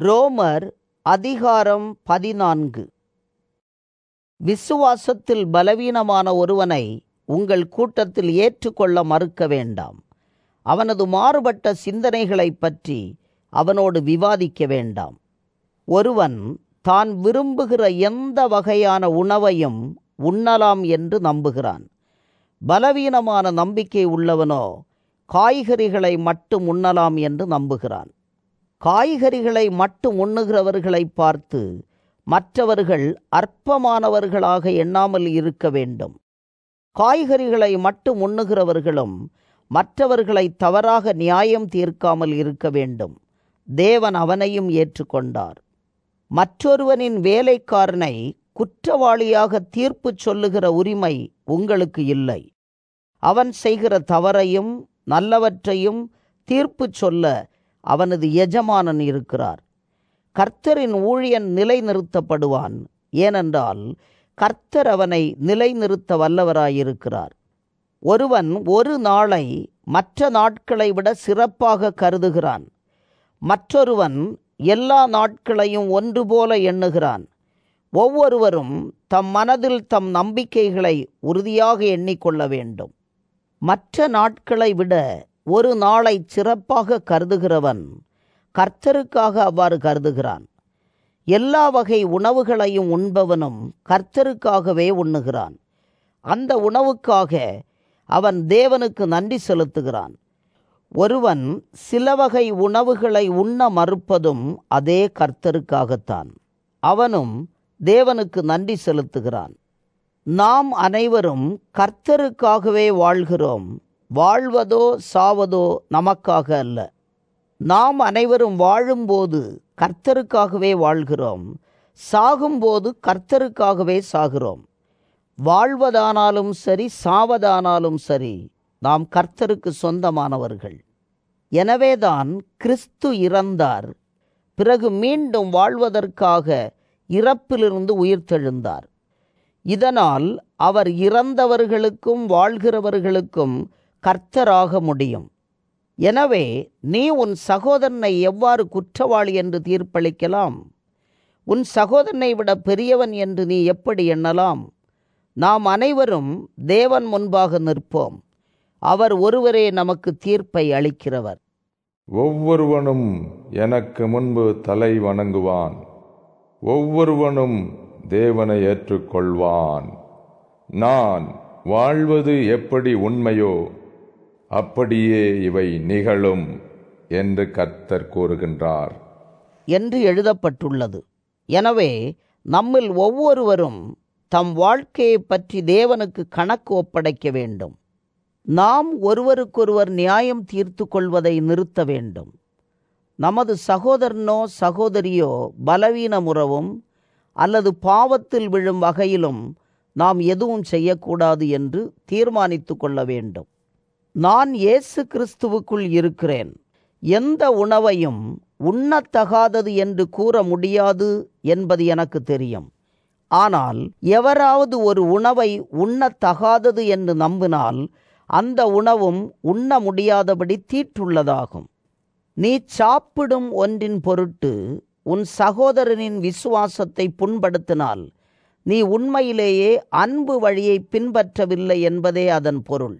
ரோமர் அதிகாரம் பதினான்கு விசுவாசத்தில் பலவீனமான ஒருவனை உங்கள் கூட்டத்தில் ஏற்றுக்கொள்ள மறுக்க வேண்டாம் அவனது மாறுபட்ட சிந்தனைகளைப் பற்றி அவனோடு விவாதிக்க வேண்டாம் ஒருவன் தான் விரும்புகிற எந்த வகையான உணவையும் உண்ணலாம் என்று நம்புகிறான் பலவீனமான நம்பிக்கை உள்ளவனோ காய்கறிகளை மட்டும் உண்ணலாம் என்று நம்புகிறான் காய்கறிகளை மட்டும் உண்ணுகிறவர்களை பார்த்து மற்றவர்கள் அற்பமானவர்களாக எண்ணாமல் இருக்க வேண்டும் காய்கறிகளை மட்டும் உண்ணுகிறவர்களும் மற்றவர்களை தவறாக நியாயம் தீர்க்காமல் இருக்க வேண்டும் தேவன் அவனையும் ஏற்றுக்கொண்டார் மற்றொருவனின் வேலைக்காரனை குற்றவாளியாக தீர்ப்பு சொல்லுகிற உரிமை உங்களுக்கு இல்லை அவன் செய்கிற தவறையும் நல்லவற்றையும் தீர்ப்பு சொல்ல அவனது எஜமானன் இருக்கிறார் கர்த்தரின் ஊழியன் நிலைநிறுத்தப்படுவான் ஏனென்றால் கர்த்தர் அவனை நிலைநிறுத்த வல்லவராயிருக்கிறார் ஒருவன் ஒரு நாளை மற்ற நாட்களை விட சிறப்பாக கருதுகிறான் மற்றொருவன் எல்லா நாட்களையும் ஒன்று போல எண்ணுகிறான் ஒவ்வொருவரும் தம் மனதில் தம் நம்பிக்கைகளை உறுதியாக எண்ணிக்கொள்ள வேண்டும் மற்ற நாட்களை விட ஒரு நாளை சிறப்பாக கருதுகிறவன் கர்த்தருக்காக அவ்வாறு கருதுகிறான் எல்லா வகை உணவுகளையும் உண்பவனும் கர்த்தருக்காகவே உண்ணுகிறான் அந்த உணவுக்காக அவன் தேவனுக்கு நன்றி செலுத்துகிறான் ஒருவன் சில வகை உணவுகளை உண்ண மறுப்பதும் அதே கர்த்தருக்காகத்தான் அவனும் தேவனுக்கு நன்றி செலுத்துகிறான் நாம் அனைவரும் கர்த்தருக்காகவே வாழ்கிறோம் வாழ்வதோ சாவதோ நமக்காக அல்ல நாம் அனைவரும் வாழும்போது கர்த்தருக்காகவே வாழ்கிறோம் சாகும்போது கர்த்தருக்காகவே சாகிறோம் வாழ்வதானாலும் சரி சாவதானாலும் சரி நாம் கர்த்தருக்கு சொந்தமானவர்கள் எனவேதான் கிறிஸ்து இறந்தார் பிறகு மீண்டும் வாழ்வதற்காக இறப்பிலிருந்து உயிர்த்தெழுந்தார் இதனால் அவர் இறந்தவர்களுக்கும் வாழ்கிறவர்களுக்கும் கர்த்தராக முடியும் எனவே நீ உன் சகோதரனை எவ்வாறு குற்றவாளி என்று தீர்ப்பளிக்கலாம் உன் சகோதரனை விட பெரியவன் என்று நீ எப்படி எண்ணலாம் நாம் அனைவரும் தேவன் முன்பாக நிற்போம் அவர் ஒருவரே நமக்கு தீர்ப்பை அளிக்கிறவர் ஒவ்வொருவனும் எனக்கு முன்பு தலை வணங்குவான் ஒவ்வொருவனும் தேவனை ஏற்றுக்கொள்வான் நான் வாழ்வது எப்படி உண்மையோ அப்படியே இவை நிகழும் என்று கர்த்தர் கூறுகின்றார் என்று எழுதப்பட்டுள்ளது எனவே நம்மில் ஒவ்வொருவரும் தம் வாழ்க்கையை பற்றி தேவனுக்கு கணக்கு ஒப்படைக்க வேண்டும் நாம் ஒருவருக்கொருவர் நியாயம் தீர்த்து கொள்வதை நிறுத்த வேண்டும் நமது சகோதரனோ சகோதரியோ பலவீனமுறவும் அல்லது பாவத்தில் விழும் வகையிலும் நாம் எதுவும் செய்யக்கூடாது என்று தீர்மானித்து கொள்ள வேண்டும் நான் இயேசு கிறிஸ்துவுக்குள் இருக்கிறேன் எந்த உணவையும் உண்ணத்தகாதது என்று கூற முடியாது என்பது எனக்கு தெரியும் ஆனால் எவராவது ஒரு உணவை உண்ணத்தகாதது என்று நம்பினால் அந்த உணவும் உண்ண முடியாதபடி தீட்டுள்ளதாகும் நீ சாப்பிடும் ஒன்றின் பொருட்டு உன் சகோதரனின் விசுவாசத்தை புண்படுத்தினால் நீ உண்மையிலேயே அன்பு வழியை பின்பற்றவில்லை என்பதே அதன் பொருள்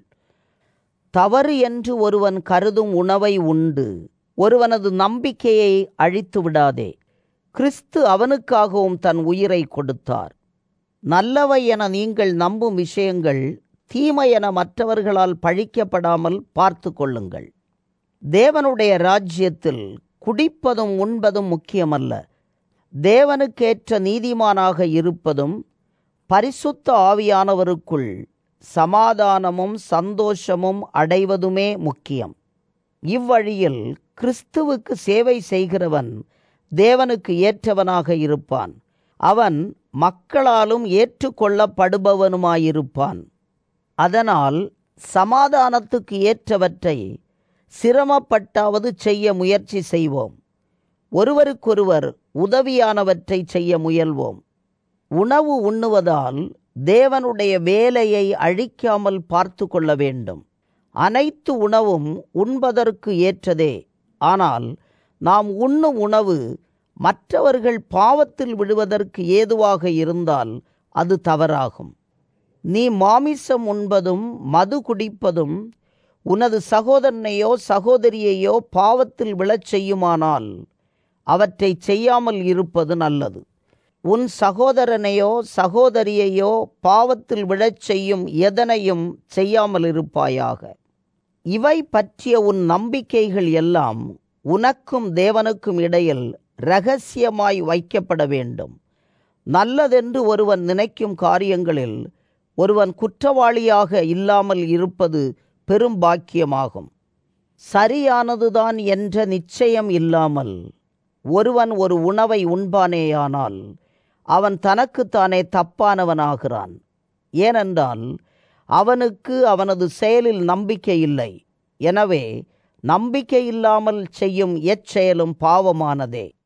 தவறு என்று ஒருவன் கருதும் உணவை உண்டு ஒருவனது நம்பிக்கையை அழித்து விடாதே கிறிஸ்து அவனுக்காகவும் தன் உயிரை கொடுத்தார் நல்லவை என நீங்கள் நம்பும் விஷயங்கள் தீமை என மற்றவர்களால் பழிக்கப்படாமல் பார்த்து கொள்ளுங்கள் தேவனுடைய ராஜ்யத்தில் குடிப்பதும் உண்பதும் முக்கியமல்ல தேவனுக்கேற்ற நீதிமானாக இருப்பதும் பரிசுத்த ஆவியானவருக்குள் சமாதானமும் சந்தோஷமும் அடைவதுமே முக்கியம் இவ்வழியில் கிறிஸ்துவுக்கு சேவை செய்கிறவன் தேவனுக்கு ஏற்றவனாக இருப்பான் அவன் மக்களாலும் ஏற்றுக்கொள்ளப்படுபவனுமாயிருப்பான் அதனால் சமாதானத்துக்கு ஏற்றவற்றை சிரமப்பட்டாவது செய்ய முயற்சி செய்வோம் ஒருவருக்கொருவர் உதவியானவற்றை செய்ய முயல்வோம் உணவு உண்ணுவதால் தேவனுடைய வேலையை அழிக்காமல் பார்த்து கொள்ள வேண்டும் அனைத்து உணவும் உண்பதற்கு ஏற்றதே ஆனால் நாம் உண்ணும் உணவு மற்றவர்கள் பாவத்தில் விடுவதற்கு ஏதுவாக இருந்தால் அது தவறாகும் நீ மாமிசம் உண்பதும் மது குடிப்பதும் உனது சகோதரனையோ சகோதரியையோ பாவத்தில் விழச் செய்யுமானால் அவற்றை செய்யாமல் இருப்பது நல்லது உன் சகோதரனையோ சகோதரியையோ பாவத்தில் விழச் செய்யும் எதனையும் செய்யாமல் இருப்பாயாக இவை பற்றிய உன் நம்பிக்கைகள் எல்லாம் உனக்கும் தேவனுக்கும் இடையில் இரகசியமாய் வைக்கப்பட வேண்டும் நல்லதென்று ஒருவன் நினைக்கும் காரியங்களில் ஒருவன் குற்றவாளியாக இல்லாமல் இருப்பது பெரும் பாக்கியமாகும் சரியானதுதான் என்ற நிச்சயம் இல்லாமல் ஒருவன் ஒரு உணவை உண்பானேயானால் அவன் தனக்குத்தானே தப்பானவனாகிறான் ஏனென்றால் அவனுக்கு அவனது செயலில் நம்பிக்கை இல்லை எனவே நம்பிக்கை இல்லாமல் செய்யும் எச்செயலும் பாவமானதே